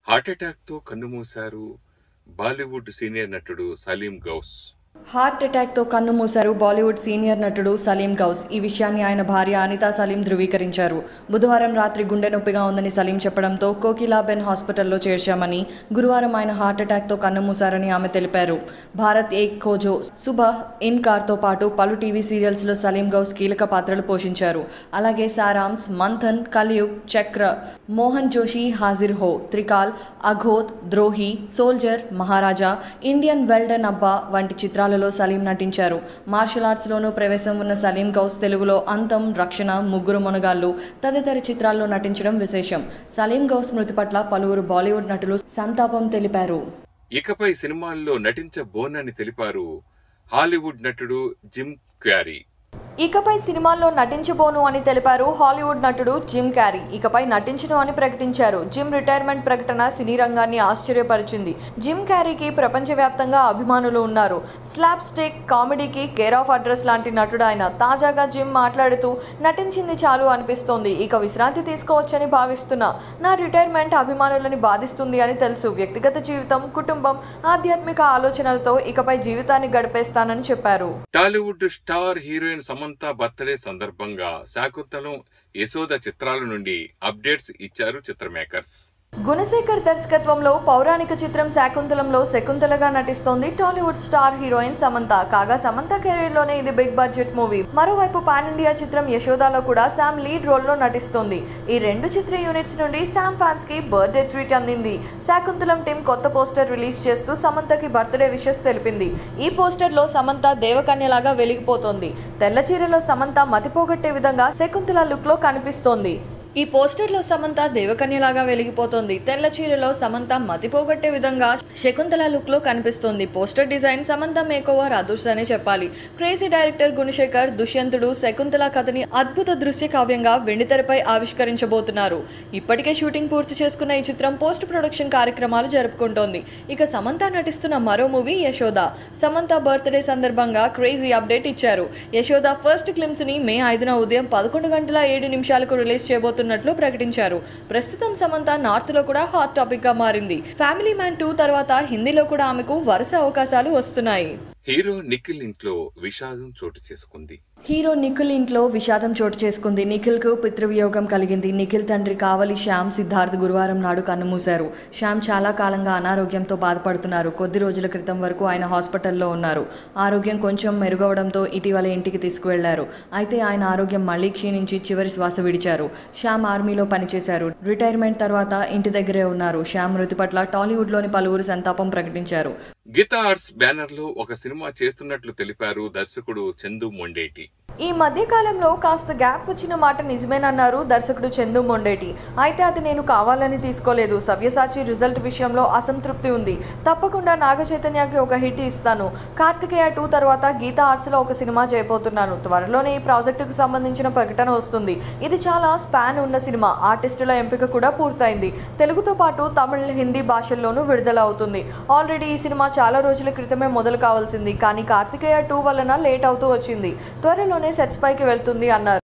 హార్ట్అటాక్తో కన్నుమూశారు బాలీవుడ్ సీనియర్ నటుడు సలీం గౌస్ హార్ట్ అటాక్తో కన్ను మూశారు బాలీవుడ్ సీనియర్ నటుడు సలీం గౌస్ ఈ విషయాన్ని ఆయన భార్య అనితా సలీం ధృవీకరించారు బుధవారం రాత్రి గుండె నొప్పిగా ఉందని సలీం చెప్పడంతో కోకిలాబెన్ హాస్పిటల్లో చేర్చామని గురువారం ఆయన హార్ట్ అటాక్తో కన్ను మూశారని ఆమె తెలిపారు భారత్ ఏక్ ఖోజో సుబహ్ ఇన్ కార్తో పాటు పలు టీవీ సీరియల్స్లో సలీం గౌస్ కీలక పాత్రలు పోషించారు అలాగే సారాంస్ మంథన్ కలియుగ్ చక్ర మోహన్ జోషి హాజిర్ హో త్రికాల్ అఘోత్ ద్రోహి సోల్జర్ మహారాజా ఇండియన్ వెల్డన్ అబ్బా వంటి చిత్రాలలో సలీం నటించారు మార్షల్ ఆర్ట్స్లోనూ ప్రవేశం ఉన్న సలీం గౌస్ తెలుగులో అంతం రక్షణ ముగ్గురు మొనగాళ్ళు తదితర చిత్రాల్లో నటించడం విశేషం సలీం గౌస్ మృతి పట్ల పలువురు బాలీవుడ్ నటులు సంతాపం తెలిపారు ఇకపై సినిమాల్లో నటించబోనని తెలిపారు హాలీవుడ్ నటుడు జిమ్ క్వారీ ఇకపై సినిమాల్లో నటించబోను అని తెలిపారు హాలీవుడ్ నటుడు జిమ్ క్యారీ ఇకపై నటించను అని ప్రకటించారు జిమ్ రిటైర్మెంట్ ప్రకటన సినీ రంగాన్ని ఆశ్చర్యపరిచింది జిమ్ క్యారీకి ప్రపంచవ్యాప్తంగా అభిమానులు ఉన్నారు స్లాబ్ స్టిక్ కామెడీకి కేర్ ఆఫ్ అడ్రస్ లాంటి నటుడు ఆయన తాజాగా జిమ్ మాట్లాడుతూ నటించింది చాలు అనిపిస్తోంది ఇక విశ్రాంతి తీసుకోవచ్చని భావిస్తున్నా నా రిటైర్మెంట్ అభిమానులని బాధిస్తుంది అని తెలుసు వ్యక్తిగత జీవితం కుటుంబం ఆధ్యాత్మిక ఆలోచనలతో ఇకపై జీవితాన్ని గడిపేస్తానని చెప్పారు Tollywood star heroine Samantha birthday సందర్భంగా శాకుంతలం యశోద చిత్రాల నుండి అప్డేట్స్ ఇచ్చారు చిత్ర మేకర్స్ గుణశేఖర్ దర్శకత్వంలో పౌరాణిక చిత్రం శాకుంతలంలో శకుంతలగా నటిస్తోంది టాలీవుడ్ స్టార్ హీరోయిన్ సమంత కాగా సమంత కెరీర్ లోనే ఇది బిగ్ బడ్జెట్ మూవీ మరోవైపు పాన్ ఇండియా చిత్రం యశోదాలో కూడా శామ్ లీడ్ రోల్ లో నటిస్తోంది ఈ రెండు చిత్ర యూనిట్స్ నుండి శామ్ ఫ్యాన్స్ కి బర్త్డే ట్వీట్ అందింది శాకుంతలం టీం కొత్త పోస్టర్ రిలీజ్ చేస్తూ సమంతకి బర్త్డే విషెస్ తెలిపింది ఈ పోస్టర్ లో సమంత దేవకన్యలాగా వెలిగిపోతోంది తెల్ల చీరలో సమంత మతిపోగొట్టే విధంగా శకుంతల లుక్ లో కనిపిస్తోంది ఈ పోస్టర్లో సమంత దేవకన్యలాగా వెలిగిపోతోంది తెల్ల చీరలో సమంత మతిపోగొట్టే విధంగా శకుంతల లుక్లో కనిపిస్తోంది పోస్టర్ డిజైన్ సమంత మేకోవర్ అదుర్స్ అనే చెప్పాలి క్రేజీ డైరెక్టర్ గుణశేఖర్ దుష్యంతుడు శకుంతల కథని అద్భుత దృశ్య కావ్యంగా వెండితెరపై ఆవిష్కరించబోతున్నారు ఇప్పటికే షూటింగ్ పూర్తి చేసుకున్న ఈ చిత్రం పోస్ట్ ప్రొడక్షన్ కార్యక్రమాలు జరుపుకుంటోంది ఇక సమంత నటిస్తున్న మరో మూవీ యశోద సమంత బర్త్డే సందర్భంగా క్రేజీ అప్డేట్ ఇచ్చారు యశోద ఫస్ట్ క్లిమ్స్ ని మే ఐదున ఉదయం పదకొండు గంటల ఏడు నిమిషాలకు రిలీజ్ చేయబోతున్నారు చేస్తున్నట్లు ప్రకటించారు ప్రస్తుతం సమంత నార్త్ లో కూడా హాట్ టాపిక్ గా మారింది ఫ్యామిలీ మ్యాన్ టూ తర్వాత హిందీలో కూడా ఆమెకు వరుస అవకాశాలు వస్తున్నాయి హీరో నిఖిల్ ఇంట్లో విషాదం చోటు చేసుకుంది హీరో నిఖిల్ ఇంట్లో విషాదం చోటు చేసుకుంది నిఖిల్కు పితృవియోగం కలిగింది నిఖిల్ తండ్రి కావలి శ్యామ్ సిద్ధార్థ్ గురువారం నాడు కన్నుమూశారు శ్యామ్ చాలా కాలంగా అనారోగ్యంతో బాధపడుతున్నారు కొద్ది రోజుల క్రితం వరకు ఆయన హాస్పిటల్లో ఉన్నారు ఆరోగ్యం కొంచెం మెరుగవడంతో ఇటీవల ఇంటికి తీసుకువెళ్లారు అయితే ఆయన ఆరోగ్యం మళ్లీ క్షీణించి చివరి శ్వాస విడిచారు శ్యామ్ ఆర్మీలో పనిచేశారు రిటైర్మెంట్ తర్వాత ఇంటి దగ్గరే ఉన్నారు శ్యామ్ మృతి పట్ల టాలీవుడ్లోని పలువురు సంతాపం ప్రకటించారు గీతా ఆర్ట్స్ బ్యానర్ లో ఒక సినిమా చేస్తున్నట్లు తెలిపారు దర్శకుడు చందు మొండేటి ఈ మధ్య కాలంలో కాస్త గ్యాప్ వచ్చిన మాట నిజమేనన్నారు దర్శకుడు చందు మొండేటి అయితే అది నేను కావాలని తీసుకోలేదు సవ్యసాచి రిజల్ట్ విషయంలో అసంతృప్తి ఉంది తప్పకుండా నాగ చైతన్యకి ఒక హిట్ ఇస్తాను కార్తికేయ టూ తర్వాత గీతా ఆర్ట్స్లో ఒక సినిమా చేయబోతున్నాను త్వరలోనే ఈ ప్రాజెక్టుకు సంబంధించిన ప్రకటన వస్తుంది ఇది చాలా స్పాన్ ఉన్న సినిమా ఆర్టిస్టుల ఎంపిక కూడా పూర్తయింది తెలుగుతో పాటు తమిళ్ హిందీ భాషల్లోనూ విడుదల అవుతుంది ఆల్రెడీ ఈ సినిమా చాలా రోజుల క్రితమే మొదలు కావాల్సింది కానీ కార్తికేయ టూ వలన లేట్ అవుతూ వచ్చింది త్వరలోనే సెట్స్ పైకి వెళ్తుంది అన్నారు